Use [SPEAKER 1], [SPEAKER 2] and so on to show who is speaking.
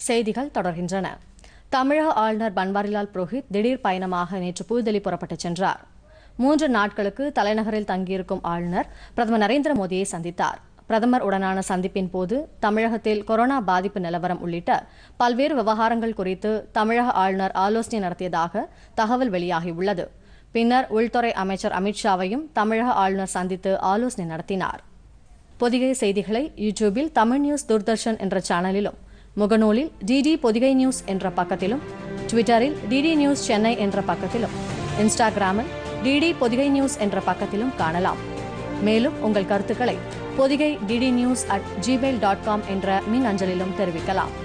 [SPEAKER 1] செய்திகள் தொடர்கின்றன தமிழக ஆளுநர் பன்வாரிலால் புரோஹித் திடீர் பயணமாக நேற்று புதுதில்லி புறப்பட்டுச் சென்றார் மூன்று நாட்களுக்கு தலைநகரில் தங்கியிருக்கும் ஆளுநர் பிரதமர் நரேந்திர மோடியை சந்தித்தார் பிரதமர் உடனான சந்திப்பின் போது தமிழகத்தில் கொரோனா பாதிப்பு நிலவரம் உள்ளிட்ட பல்வேறு விவகாரங்கள் குறித்து தமிழக ஆளுநர் ஆலோசனை நடத்தியதாக தகவல் வெளியாகியுள்ளது பின்னர் உள்துறை அமைச்சர் அமித்ஷாவையும் தமிழக ஆளுநர் சந்தித்து ஆலோசனை நடத்தினார் பொதிகை செய்திகளை யூடியூபில் தமிழ் நியூஸ் தூர்தர்ஷன் என்ற சேனலிலும் முகநூலில் டிடி பொதிகை நியூஸ் என்ற பக்கத்திலும் ட்விட்டரில் டிடி நியூஸ் சென்னை என்ற பக்கத்திலும் இன்ஸ்டாகிராமில் டிடி பொதிகை நியூஸ் என்ற பக்கத்திலும் காணலாம் மேலும் உங்கள் கருத்துக்களை Podhigai DD news at Gmail dot com என்ற மின் அஞ்சலிலும் தெரிவிக்கலாம்